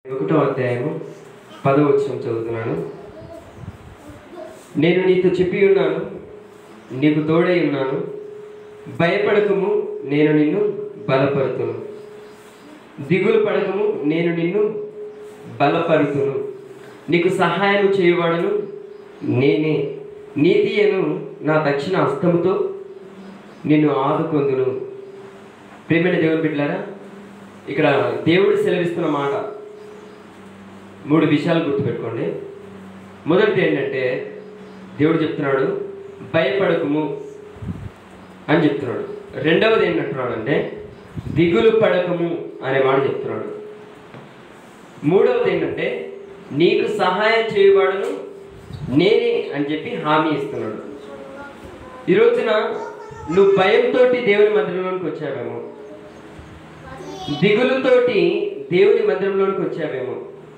ఒకటో అధ్యాయము పదో వచనం చదువుతున్నాను నేను నీతో చెప్పి ఉన్నాను నీకు తోడై ఉన్నాను భయపడకము నేను నిన్ను బలపరుతును దిగులు పడకము నేను నిన్ను బలపరుతును నీకు సహాయం చేయవాడను నేనే నీతియను నా దక్షిణ హస్తముతో నిన్ను ఆదుకొందును ప్రేమైన దేవుని బిడ్డలారా ఇక్కడ దేవుడు సెలవిస్తున్న మాట మూడు విషయాలు గుర్తుపెట్టుకోండి మొదటిది ఏంటంటే దేవుడు చెప్తున్నాడు భయపడకుము అని చెప్తున్నాడు రెండవది ఏంటంటున్నాడు అంటే దిగులు పడకము అనే మాట చెప్తున్నాడు మూడవది ఏంటంటే నీకు సహాయం చేయవాడును నేనే అని చెప్పి హామీ ఇస్తున్నాడు ఈ రోజున నువ్వు భయంతో దేవుని మందిరంలోనికి వచ్చావేమో దిగులుతోటి దేవుని మందిరంలోనికి వచ్చావేమో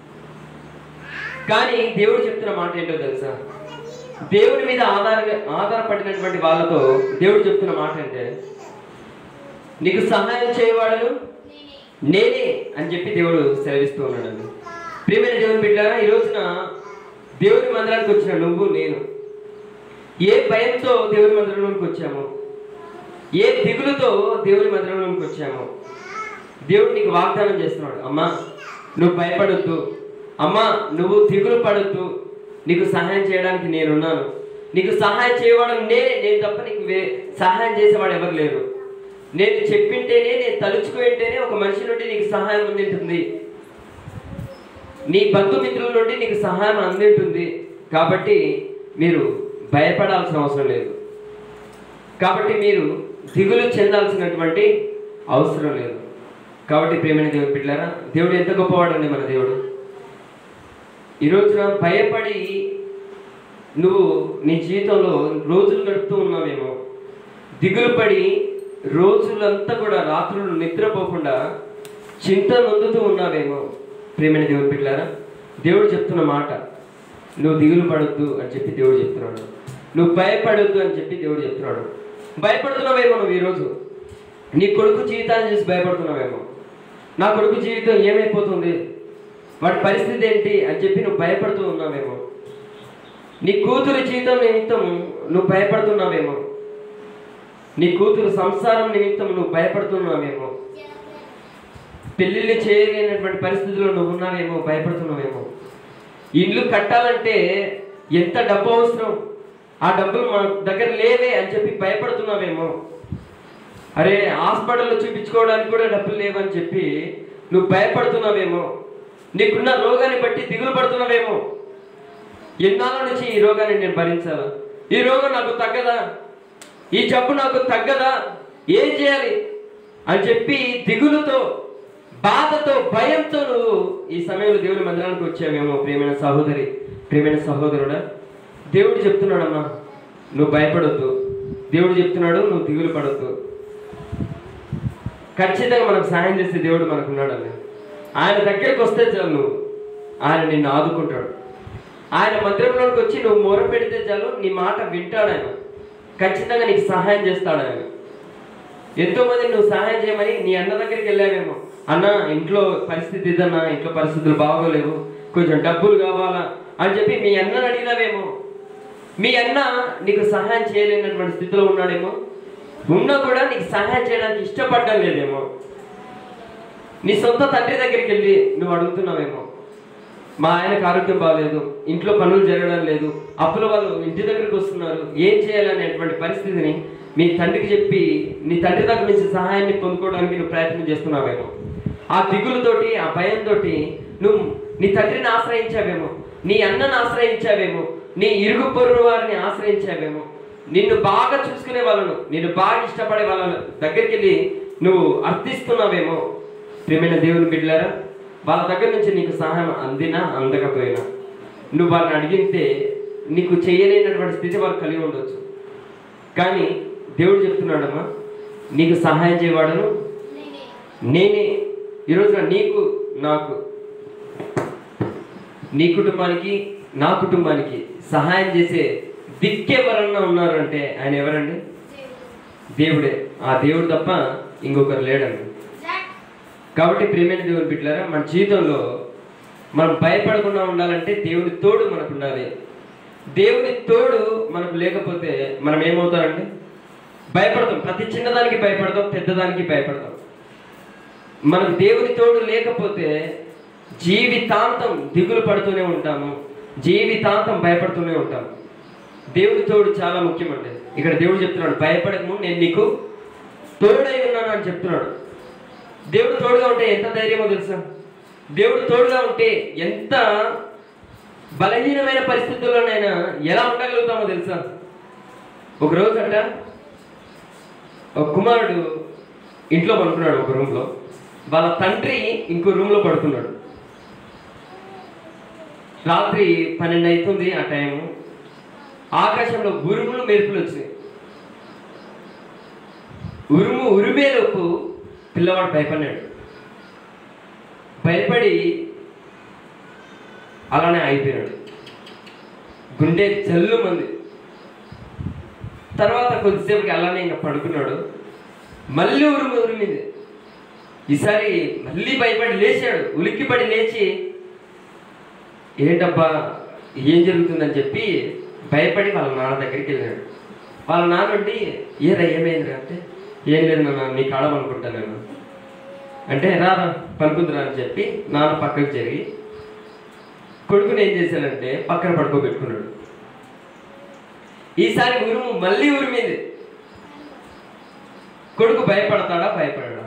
కానీ దేవుడు చెప్తున్న మాట ఏంటో తెలుసా దేవుని మీద ఆధార ఆధారపడినటువంటి వాళ్ళతో దేవుడు చెప్తున్న మాట అంటే నీకు సహాయం చేయవాడను నేనే అని చెప్పి దేవుడు సెలవిస్తూ ఉన్నాడండి ప్రియమైన దేవుని బిడ్డారా ఈ రోజున దేవుని మందిరానికి వచ్చిన నువ్వు నేను ఏ భయంతో దేవుని మందిరంలోకి వచ్చామో ఏ దిగులుతో దేవుని మందిరంలోకి వచ్చామో దేవుడు నీకు వాగ్దానం చేస్తున్నాడు అమ్మా నువ్వు భయపడొద్దు అమ్మా నువ్వు దిగులు పడొద్దు నీకు సహాయం చేయడానికి నేనున్నాను నీకు సహాయం చేయవాడు నేనే నేను తప్ప నీకు వే సహాయం చేసేవాడు ఎవరు లేరు నేను చెప్పింటేనే నేను తలుచుకుంటేనే ఒక మనిషి నుండి నీకు సహాయం అందింటుంది నీ బంధుమిత్రుల నుండి నీకు సహాయం అందింటుంది కాబట్టి మీరు భయపడాల్సిన అవసరం లేదు కాబట్టి మీరు దిగులు చెందాల్సినటువంటి అవసరం లేదు కాబట్టి ప్రేమైన దేవుని బిడ్డారా దేవుడు ఎంత గొప్పవాడండి మన దేవుడు ఈ రోజున భయపడి నువ్వు నీ జీవితంలో రోజులు గడుపుతూ ఉన్నావేమో దిగులు పడి రోజులంతా కూడా రాత్రులు నిద్రపోకుండా చింత నొందుతూ ఉన్నావేమో ప్రేమైన దేవుని బిడ్డారా దేవుడు చెప్తున్న మాట నువ్వు దిగులు పడొద్దు అని చెప్పి దేవుడు చెప్తున్నాడు నువ్వు భయపడొద్దు అని చెప్పి దేవుడు చెప్తున్నాడు భయపడుతున్నావేమో నువ్వు ఈరోజు నీ కొడుకు జీవితాన్ని చూసి భయపడుతున్నావేమో నా కొడుకు జీవితం ఏమైపోతుంది వాడి పరిస్థితి ఏంటి అని చెప్పి నువ్వు భయపడుతూ ఉన్నావేమో నీ కూతురు జీవితం నిమిత్తం నువ్వు భయపడుతున్నావేమో నీ కూతురు సంసారం నిమిత్తం నువ్వు భయపడుతున్నావేమో పెళ్ళిళ్ళు చేయలేనటువంటి పరిస్థితుల్లో నువ్వు ఉన్నావేమో భయపడుతున్నావేమో ఇల్లు కట్టాలంటే ఎంత డబ్బు అవసరం ఆ డబ్బులు మన దగ్గర లేవే అని చెప్పి భయపడుతున్నావేమో అరే హాస్పిటల్లో చూపించుకోవడానికి కూడా డబ్బులు లేవని చెప్పి నువ్వు భయపడుతున్నావేమో నీకున్న రోగాన్ని బట్టి దిగులు పడుతున్నావేమో ఎన్నాళ్ళ నుంచి ఈ రోగాన్ని నేను భరించాలా ఈ రోగం నాకు తగ్గదా ఈ జబ్బు నాకు తగ్గదా ఏం చేయాలి అని చెప్పి దిగులుతో బాధతో భయంతో నువ్వు ఈ సమయంలో దేవుని మందిరానికి వచ్చావేమో ప్రియమైన సహోదరి ప్రియమైన సహోదరుడా దేవుడు చెప్తున్నాడమ్మా నువ్వు భయపడొద్దు దేవుడు చెప్తున్నాడు నువ్వు దిగులు పడొద్దు ఖచ్చితంగా మనకు సహాయం చేసే దేవుడు మనకు ఉన్నాడని ఆయన దగ్గరికి వస్తే చాలు నువ్వు ఆయన నిన్ను ఆదుకుంటాడు ఆయన మందిరంలోకి వచ్చి నువ్వు మొర పెడితే చాలు నీ మాట వింటాడు ఆయన ఖచ్చితంగా నీకు సహాయం చేస్తాడు ఆయన ఎంతో మంది నువ్వు సహాయం చేయమని నీ అన్న దగ్గరికి వెళ్ళావేమో అన్న ఇంట్లో పరిస్థితి ఇదన్నా ఇంట్లో పరిస్థితులు బాగోలేవు కొంచెం డబ్బులు కావాలా అని చెప్పి మీ అన్నని అడిగినావేమో మీ అన్న నీకు సహాయం చేయలేనటువంటి స్థితిలో ఉన్నాడేమో ఉన్నా కూడా నీకు సహాయం చేయడానికి ఇష్టపడడం లేదేమో నీ సొంత తండ్రి దగ్గరికి వెళ్ళి నువ్వు అడుగుతున్నావేమో మా ఆయనకు ఆరోగ్యం బాగాలేదు ఇంట్లో పనులు జరగడం లేదు అప్పుల వాళ్ళు ఇంటి దగ్గరికి వస్తున్నారు ఏం చేయాలనేటువంటి పరిస్థితిని మీ తండ్రికి చెప్పి నీ తండ్రి దగ్గర నుంచి సహాయాన్ని పొందుకోవడానికి నువ్వు ప్రయత్నం చేస్తున్నావేమో ఆ దిగులతోటి ఆ భయంతో నువ్వు నీ తండ్రిని ఆశ్రయించావేమో నీ అన్నను ఆశ్రయించావేమో నీ ఇరుగు పొరుగు వారిని ఆశ్రయించావేమో నిన్ను బాగా చూసుకునే వాళ్ళను నిన్ను బాగా ఇష్టపడే వాళ్ళ దగ్గరికి వెళ్ళి నువ్వు అర్థిస్తున్నావేమో ప్రియమైన దేవుని బిడ్డలారా వాళ్ళ దగ్గర నుంచి నీకు సహాయం అందినా అందకపోయినా నువ్వు వాళ్ళని అడిగితే నీకు చేయలేనటువంటి స్థితి వాళ్ళు కలిగి ఉండొచ్చు కానీ దేవుడు చెప్తున్నాడమ్మా నీకు సహాయం చేయవాడను నేనే ఈరోజున నీకు నాకు నీ కుటుంబానికి నా కుటుంబానికి సహాయం చేసే దిక్కెవరన్నా ఉన్నారంటే ఆయన ఎవరండి దేవుడే ఆ దేవుడు తప్ప ఇంకొకరు లేడండి కాబట్టి ప్రేమైన దేవుని బిడ్డలారా మన జీవితంలో మనం భయపడకుండా ఉండాలంటే దేవుని తోడు మనకు ఉండాలి దేవుని తోడు మనకు లేకపోతే మనం ఏమవుతామండి భయపడతాం ప్రతి చిన్నదానికి భయపడతాం పెద్దదానికి భయపడతాం మనకు దేవుని తోడు లేకపోతే జీవితాంతం దిగులు పడుతూనే ఉంటాము జీవితాంతం భయపడుతూనే ఉంటాము దేవుని తోడు చాలా ముఖ్యమండి ఇక్కడ దేవుడు చెప్తున్నాడు భయపడకము నేను నీకు తోడై ఉన్నాను అని చెప్తున్నాడు దేవుడు తోడుగా ఉంటే ఎంత ధైర్యమో తెలుసా దేవుడు తోడుగా ఉంటే ఎంత బలహీనమైన పరిస్థితుల్లోనైనా ఎలా ఉండగలుగుతామో తెలుసా ఒక రోజు అంట ఒక కుమారుడు ఇంట్లో పడుకున్నాడు ఒక రూమ్లో వాళ్ళ తండ్రి ఇంకో రూమ్లో పడుకున్నాడు రాత్రి పన్నెండు అవుతుంది ఆ టైము ఆకాశంలో ఉరుములు మెరుపులు వచ్చినాయి ఉరుము ఉరిమేలోపు పిల్లవాడు భయపడినాడు భయపడి అలానే అయిపోయినాడు గుండె జల్లు మంది తర్వాత కొద్దిసేపుకి అలానే ఇంకా పడుకున్నాడు మళ్ళీ ఉరుము ఉరిమింది ఈసారి మళ్ళీ భయపడి లేచాడు ఉలిక్కిపడి లేచి ఏంటబ్బా ఏం జరుగుతుందని చెప్పి భయపడి వాళ్ళ నాన్న దగ్గరికి వెళ్ళాడు వాళ్ళ నాన్న ఉండి ఏరా ఏమైందిరా అంటే ఏం లేదు నాన్న నీ కాడమనుకుంటా నేను అంటే రా రా పలుకుతురా అని చెప్పి నాన్న పక్కకు జరిగి కొడుకుని ఏం చేశాడంటే పక్కన పడుకోబెట్టుకున్నాడు ఈసారి ఉరుము మళ్ళీ ఉరిమింది కొడుకు భయపడతాడా భయపడడా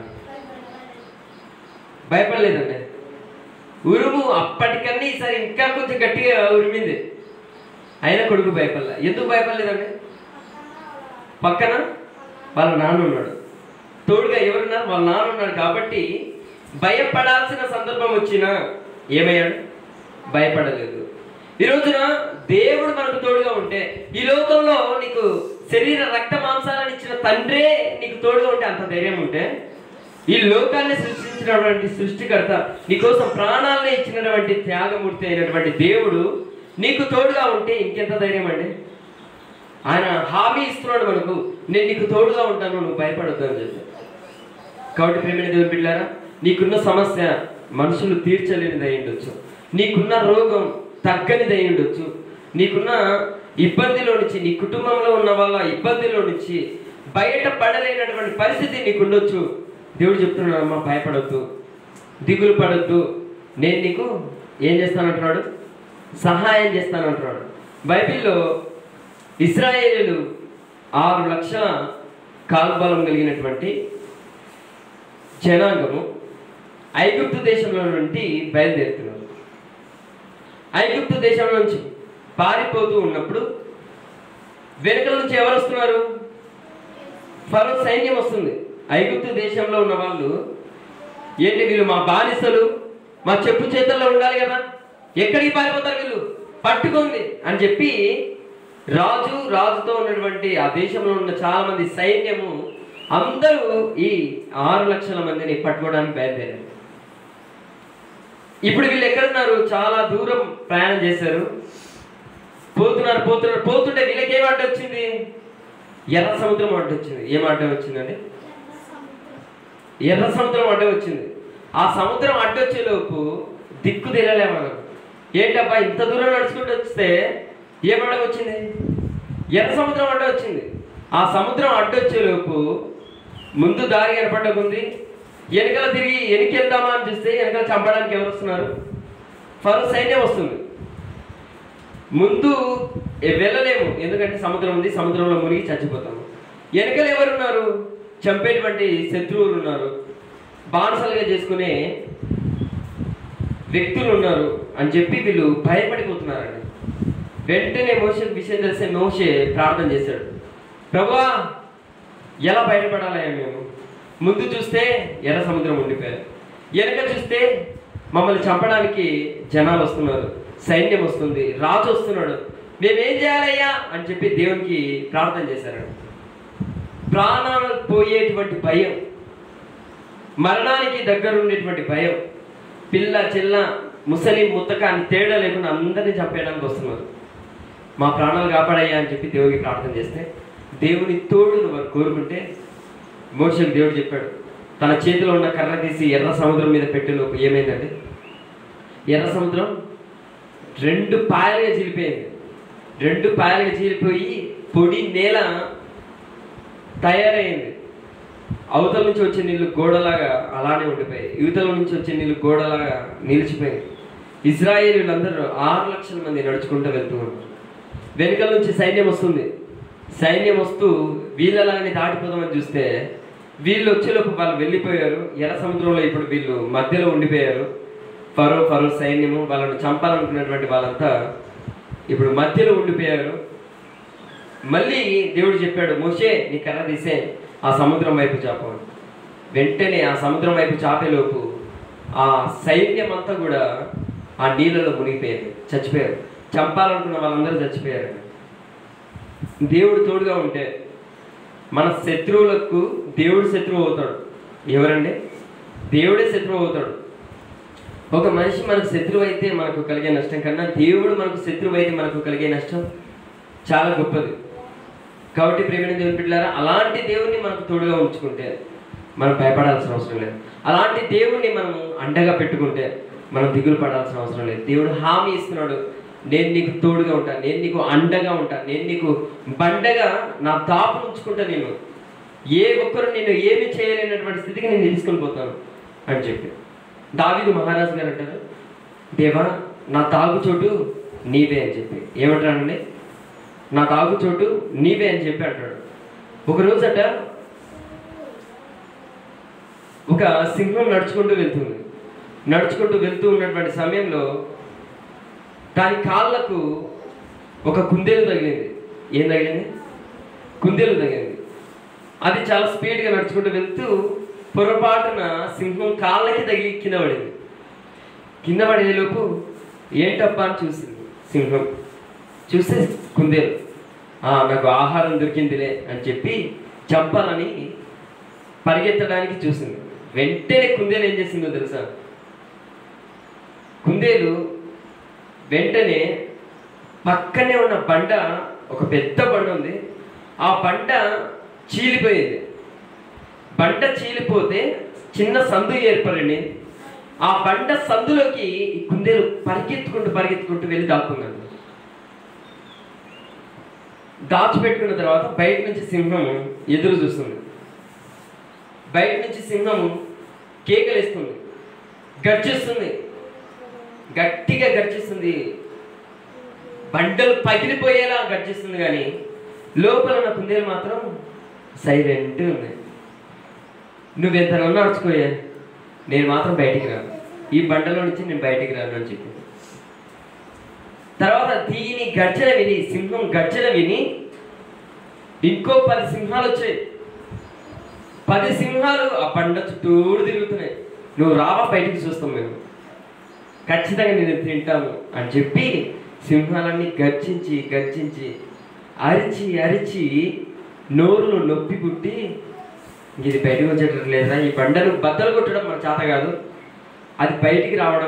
భయపడలేదండి ఉరుము అప్పటికన్నా ఈసారి ఇంకా కొంచెం గట్టిగా ఉరిమింది అయినా కొడుకు భయపడలే ఎందుకు భయపడలేదండి పక్కన వాళ్ళ నాన్న ఉన్నాడు తోడుగా ఎవరున్నారు వాళ్ళ నాన్న ఉన్నాడు కాబట్టి భయపడాల్సిన సందర్భం వచ్చినా ఏమయ్యాడు భయపడలేదు ఈ రోజున దేవుడు మనకు తోడుగా ఉంటే ఈ లోకంలో నీకు శరీర రక్త మాంసాలను ఇచ్చిన తండ్రే నీకు తోడుగా ఉంటే అంత ధైర్యం ఉంటే ఈ లోకాన్ని సృష్టించినటువంటి సృష్టికర్త నీకోసం ప్రాణాలను ఇచ్చినటువంటి త్యాగమూర్తి అయినటువంటి దేవుడు నీకు తోడుగా ఉంటే ఇంకెంత ధైర్యం అండి ఆయన హామీ ఇస్తున్నాడు మనకు నేను నీకు తోడుగా ఉంటాను నువ్వు భయపడొద్దు అని చెప్పి కాబట్టి ప్రేమైన దేవుని బిడ్డారా నీకున్న సమస్య మనుషులు తీర్చలేనిది అయి ఉండొచ్చు నీకున్న రోగం తగ్గనిది అయి ఉండొచ్చు నీకున్న ఇబ్బందిలో నుంచి నీ కుటుంబంలో ఉన్న వాళ్ళ ఇబ్బందిలో నుంచి బయట పడలేనటువంటి పరిస్థితి నీకు ఉండొచ్చు దేవుడు చెప్తున్నాడు అమ్మా భయపడొద్దు దిగులు పడొద్దు నేను నీకు ఏం చేస్తానంటున్నాడు సహాయం చేస్తానంటున్నాడు బైబిల్లో ఇస్రాయేలీలు ఆరు లక్షల కాల్బలం కలిగినటువంటి జనాంగము ఐగుప్తు దేశంలో నుండి బయలుదేరుతున్నారు ఐగుప్తు దేశం నుంచి పారిపోతూ ఉన్నప్పుడు వెనుకల నుంచి ఎవరు వస్తున్నారు ఫరో సైన్యం వస్తుంది ఐగుప్తు దేశంలో ఉన్న వాళ్ళు ఏంటి వీళ్ళు మా బానిసలు మా చెప్పు చేతుల్లో ఉండాలి కదా ఎక్కడికి పారిపోతారు వీళ్ళు పట్టుకుంది అని చెప్పి రాజు రాజుతో ఉన్నటువంటి ఆ దేశంలో ఉన్న చాలా మంది సైన్యము అందరూ ఈ ఆరు లక్షల మందిని పట్టుకోవడానికి బయలుదేరారు ఇప్పుడు వీళ్ళు ఎక్కడున్నారు చాలా దూరం ప్రయాణం చేశారు పోతున్నారు పోతున్నారు పోతుంటే వీళ్ళకి ఏం అడ్డు వచ్చింది ఎర్ర సముద్రం అడ్డు వచ్చింది ఏం అడ్డం వచ్చిందండి ఎర్ర సముద్రం అడ్డం వచ్చింది ఆ సముద్రం అడ్డొచ్చేలోపు దిక్కు తెలియలే మనం ఏంటబ్బా ఇంత దూరం నడుచుకుంటూ వస్తే ఏం అడ్డం వచ్చింది ఎర్ర సముద్రం అడ్డం వచ్చింది ఆ సముద్రం అడ్డొచ్చేలోపు ముందు దారి కనపడకుంది వెనకాల తిరిగి వెనక్కి వెళ్దామా అని చూస్తే వెనకాల చంపడానికి ఎవరు వస్తున్నారు ఫరో సైన్యం వస్తుంది ముందు ఎ- వెళ్ళలేము ఎందుకంటే సముద్రం ఉంది సముద్రంలో మునిగి చచ్చిపోతాము వెనకలు ఎవరున్నారు చంపేటువంటి శత్రువులు ఉన్నారు బానిసలుగా చేసుకునే వ్యక్తులు ఉన్నారు అని చెప్పి వీళ్ళు భయపడిపోతున్నారండి వెంటనే మోసే విషయం తెలిసే మోసే ప్రార్థన చేశాడు ప్రభువా ఎలా బయటపడాలయ్యా మేము ముందు చూస్తే ఎర్ర సముద్రం ఉండిపోయారు వెనక చూస్తే మమ్మల్ని చంపడానికి జనాలు వస్తున్నారు సైన్యం వస్తుంది రాజు వస్తున్నాడు మేమేం చేయాలయ్యా అని చెప్పి దేవునికి ప్రార్థన చేశారు ప్రాణాలు పోయేటువంటి భయం మరణానికి దగ్గర ఉండేటువంటి భయం పిల్ల చిల్ల ముసలి ముత్తక అని తేడా లేకుండా అందరినీ చంపేయడానికి వస్తున్నారు మా ప్రాణాలు కాపాడయ్యా అని చెప్పి దేవుడికి ప్రార్థన చేస్తే దేవుని తోడును వారు కోరుకుంటే మోషకు దేవుడు చెప్పాడు తన చేతిలో ఉన్న కర్ర తీసి ఎర్ర సముద్రం మీద పెట్టేలోపు ఏమైందండి ఎర్ర సముద్రం రెండు పాయలుగా చీలిపోయింది రెండు పాయలుగా చీలిపోయి పొడి నేల తయారైంది అవతల నుంచి వచ్చే నీళ్లు గోడలాగా అలానే ఉండిపోయాయి యువతల నుంచి వచ్చే నీళ్లు గోడలాగా నిలిచిపోయింది ఇజ్రాయేలీలందరూ ఆరు లక్షల మంది నడుచుకుంటూ వెళ్తూ ఉన్నారు వెనుకల నుంచి సైన్యం వస్తుంది సైన్యం వస్తూ వీళ్ళలాగానే దాటిపోదామని చూస్తే వీళ్ళు వచ్చేలోపు వాళ్ళు వెళ్ళిపోయారు ఎర్ర సముద్రంలో ఇప్పుడు వీళ్ళు మధ్యలో ఉండిపోయారు ఫరో ఫరో సైన్యము వాళ్ళను చంపాలనుకున్నటువంటి వాళ్ళంతా ఇప్పుడు మధ్యలో ఉండిపోయారు మళ్ళీ దేవుడు చెప్పాడు మోషే నీ కర్ర తీసే ఆ సముద్రం వైపు చాప వెంటనే ఆ సముద్రం వైపు చాపేలోపు ఆ సైన్యం అంతా కూడా ఆ నీళ్ళలో మునిగిపోయారు చచ్చిపోయారు చంపాలనుకున్న వాళ్ళందరూ చచ్చిపోయారు దేవుడు తోడుగా ఉంటే మన శత్రువులకు దేవుడు శత్రువు అవుతాడు ఎవరండి దేవుడే శత్రువు అవుతాడు ఒక మనిషి మనకు శత్రువు అయితే మనకు కలిగే నష్టం కన్నా దేవుడు మనకు శత్రువు అయితే మనకు కలిగే నష్టం చాలా గొప్పది కాబట్టి ప్రేమిణ దేవుని బిడ్డలారా అలాంటి దేవుణ్ణి మనకు తోడుగా ఉంచుకుంటే మనం భయపడాల్సిన అవసరం లేదు అలాంటి దేవుణ్ణి మనం అండగా పెట్టుకుంటే మనం దిగులు పడాల్సిన అవసరం లేదు దేవుడు హామీ ఇస్తున్నాడు నేను నీకు తోడుగా ఉంటాను నేను నీకు అండగా ఉంటాను నేను నీకు బండగా నా దాపు ఉంచుకుంటా నేను ఏ ఒక్కరు నేను ఏమి చేయలేనటువంటి స్థితికి నేను తీసుకొని పోతాను అని చెప్పి దావీదు మహారాజు గారు అంటారు దేవా నా తాగు చోటు నీవే అని చెప్పి ఏమంటారండి నా తాగు చోటు నీవే అని చెప్పి అంటాడు ఒక రోజట ఒక సింహం నడుచుకుంటూ వెళ్తుంది నడుచుకుంటూ వెళ్తూ ఉన్నటువంటి సమయంలో దాని కాళ్ళకు ఒక కుందేలు తగిలింది ఏం తగిలింది కుందేలు తగిలింది అది చాలా స్పీడ్గా నడుచుకుంటూ వెళ్తూ పొరపాటున సింహం కాళ్ళకి తగిలి కింద పడింది కింద పడేలోపు ఏంటప్పా అని చూసింది సింహం చూస్తే కుందేలు "ఆ, నాకు ఆహారం దొరికిందిలే అని చెప్పి చంపాలని పరిగెత్తడానికి చూసింది వెంటనే కుందేలు ఏం చేసిందో తెలుసా కుందేలు వెంటనే పక్కనే ఉన్న బండ ఒక పెద్ద బండ ఉంది ఆ బండ చీలిపోయింది బండ చీలిపోతే చిన్న సందు ఏర్పడింది ఆ బండ సందులోకి ఈ కుందేలు పరిగెత్తుకుంటూ పరిగెత్తుకుంటూ వెళ్ళి దాక్కుందండి దాచిపెట్టుకున్న తర్వాత బయట నుంచి సింహం ఎదురు చూస్తుంది బయట నుంచి సింహం కేకలేస్తుంది గర్జిస్తుంది గట్టిగా గర్జిస్తుంది బండలు పగిలిపోయేలా గర్జిస్తుంది కానీ లోపల ఉన్న కుందేలు మాత్రం సైలెంట్ ఉంది నువ్వెంత నడుచుకోయే నేను మాత్రం బయటికి రాను ఈ బండలో నుంచి నేను బయటికి రాను అని చెప్పింది తర్వాత దీని గర్జన విని సింహం గర్జన విని ఇంకో పది సింహాలు వచ్చాయి పది సింహాలు ఆ బండ చుట్టూరు తిరుగుతున్నాయి నువ్వు రావా బయటికి చూస్తాం మేము ఖచ్చితంగా నేను తింటాము అని చెప్పి సింహాలన్నీ గర్జించి గర్జించి అరిచి అరిచి నోరును నొప్పి పుట్టి ఇంక ఇది బయటకు వచ్చేటట్టు లేదా ఈ బండను బద్దలు కొట్టడం మన చేత కాదు అది బయటికి రావడం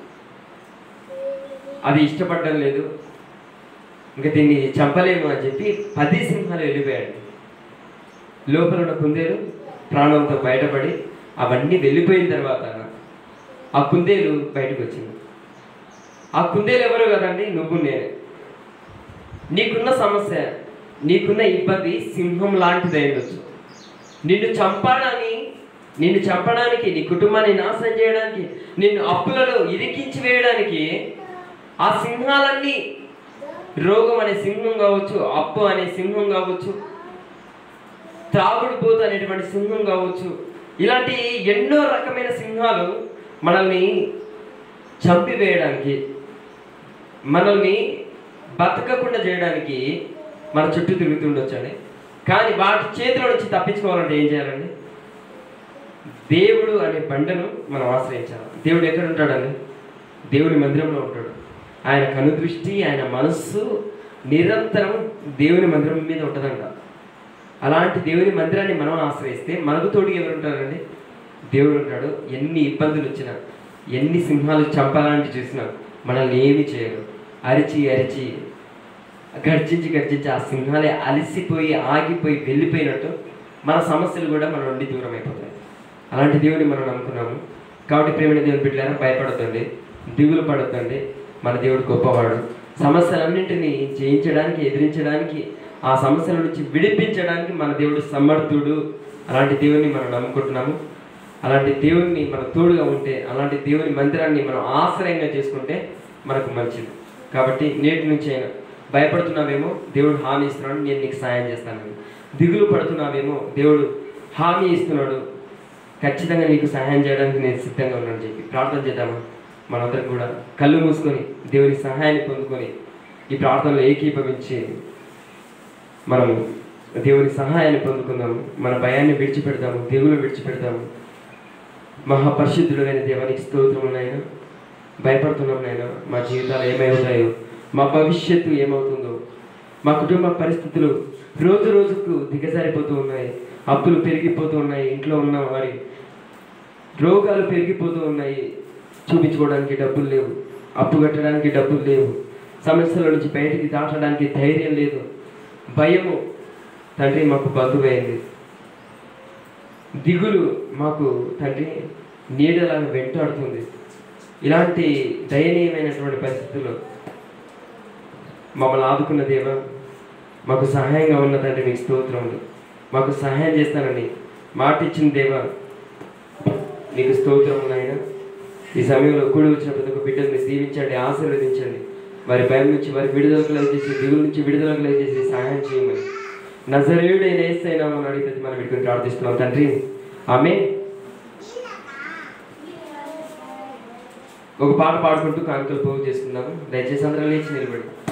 అది ఇష్టపడడం లేదు ఇంకా దీన్ని చంపలేము అని చెప్పి పది సింహాలు వెళ్ళిపోయాడు లోపల ఉన్న కుందేలు ప్రాణంతో బయటపడి అవన్నీ వెళ్ళిపోయిన తర్వాత ఆ కుందేలు బయటకు వచ్చింది ఆ కుందేలు ఎవరు కదండి నువ్వు నేనే నీకున్న సమస్య నీకున్న ఇబ్బంది సింహం లాంటిది ఉండొచ్చు నిన్ను చంపడానికి నిన్ను చంపడానికి నీ కుటుంబాన్ని నాశనం చేయడానికి నిన్ను అప్పులలో ఇరికించి వేయడానికి ఆ సింహాలన్నీ రోగం అనే సింహం కావచ్చు అప్పు అనే సింహం కావచ్చు త్రాగుడు పోతు అనేటువంటి సింహం కావచ్చు ఇలాంటి ఎన్నో రకమైన సింహాలు మనల్ని చంపివేయడానికి మనల్ని బతకకుండా చేయడానికి మన చుట్టూ తిరుగుతుండొచ్చండి కానీ వాటి చేతిలో నుంచి తప్పించుకోవాలంటే ఏం చేయాలండి దేవుడు అనే బండను మనం ఆశ్రయించాలి దేవుడు ఎక్కడ ఉంటాడండి దేవుని మందిరంలో ఉంటాడు ఆయన కనుదృష్టి ఆయన మనస్సు నిరంతరం దేవుని మందిరం మీద ఉంటుందంట అలాంటి దేవుని మందిరాన్ని మనం ఆశ్రయిస్తే మనకు తోడు ఎవరు ఉంటారండి దేవుడు ఉంటాడు ఎన్ని ఇబ్బందులు వచ్చినా ఎన్ని సింహాలు చంపాలంటే చూసినా మనల్ని ఏమి చేయరు అరిచి అరిచి గర్జించి గర్జించి ఆ సింహాలే అలసిపోయి ఆగిపోయి వెళ్ళిపోయినట్టు మన సమస్యలు కూడా మన నుండి దూరం అయిపోతాయి అలాంటి దేవుని మనం నమ్ముకున్నాము కాబట్టి ప్రేమిణ దేవుని బిడ్డలారా భయపడద్దండి దిగులు పడద్దండి మన దేవుడు గొప్పవాడు సమస్యలన్నింటినీ జయించడానికి ఎదిరించడానికి ఆ సమస్యల నుంచి విడిపించడానికి మన దేవుడు సమర్థుడు అలాంటి దేవుని మనం నమ్ముకుంటున్నాము అలాంటి దేవుని మన తోడుగా ఉంటే అలాంటి దేవుని మందిరాన్ని మనం ఆశ్రయంగా చేసుకుంటే మనకు మంచిది కాబట్టి నేటి నుంచి అయినా భయపడుతున్నావేమో దేవుడు హామీ ఇస్తున్నాడు నేను నీకు సాయం చేస్తానని దిగులు పడుతున్నావేమో దేవుడు హామీ ఇస్తున్నాడు ఖచ్చితంగా నీకు సహాయం చేయడానికి నేను సిద్ధంగా ఉన్నాను చెప్పి ప్రార్థన చేద్దామా మనందరం కూడా కళ్ళు మూసుకొని దేవుని సహాయాన్ని పొందుకొని ఈ ప్రార్థనలో ఏకీభవించి మనము దేవుని సహాయాన్ని పొందుకుందాము మన భయాన్ని విడిచిపెడతాము దేవుని విడిచిపెడతాము మహాపరిశుద్ధుడైన దేవానికి స్తోత్రమునైనా భయపడుతున్నాం నాయన మా జీవితాలు ఏమవుతాయో మా భవిష్యత్తు ఏమవుతుందో మా కుటుంబ పరిస్థితులు రోజు రోజుకు దిగజారిపోతూ ఉన్నాయి అప్పులు పెరిగిపోతూ ఉన్నాయి ఇంట్లో ఉన్న వారి రోగాలు పెరిగిపోతూ ఉన్నాయి చూపించుకోవడానికి డబ్బులు లేవు అప్పు కట్టడానికి డబ్బులు లేవు సమస్యల నుంచి బయటికి దాటడానికి ధైర్యం లేదు భయము తండ్రి మాకు బంధువైంది దిగులు మాకు తండ్రి నీడలాగా వెంటాడుతుంది ఇలాంటి దయనీయమైనటువంటి పరిస్థితుల్లో మమ్మల్ని ఆదుకున్న దేవ మాకు సహాయంగా ఉన్న తండ్రి మీకు స్తోత్రములు మాకు సహాయం చేస్తానని మాట ఇచ్చిన దేవ నీకు స్తోత్రములు ఆయన ఈ సమయంలో కూడి వచ్చిన ప్రతి ఒక్క బిడ్డను మీరు దీవించండి ఆశీర్వదించండి వారి భయం నుంచి వారి విడుదల కలగజేసి దిగుల నుంచి విడుదల కలగజేసి సహాయం చేయమని నజరేయుడైన ఏసైనా మనం అడిగితే మనం వీటిని ప్రార్థిస్తున్నాం తండ్రి ఆమె ఒక పాట పాడుకుంటూ కానుకలు పోగు చేసుకుందాము దయచేసి అందరం లేచి నిలబడి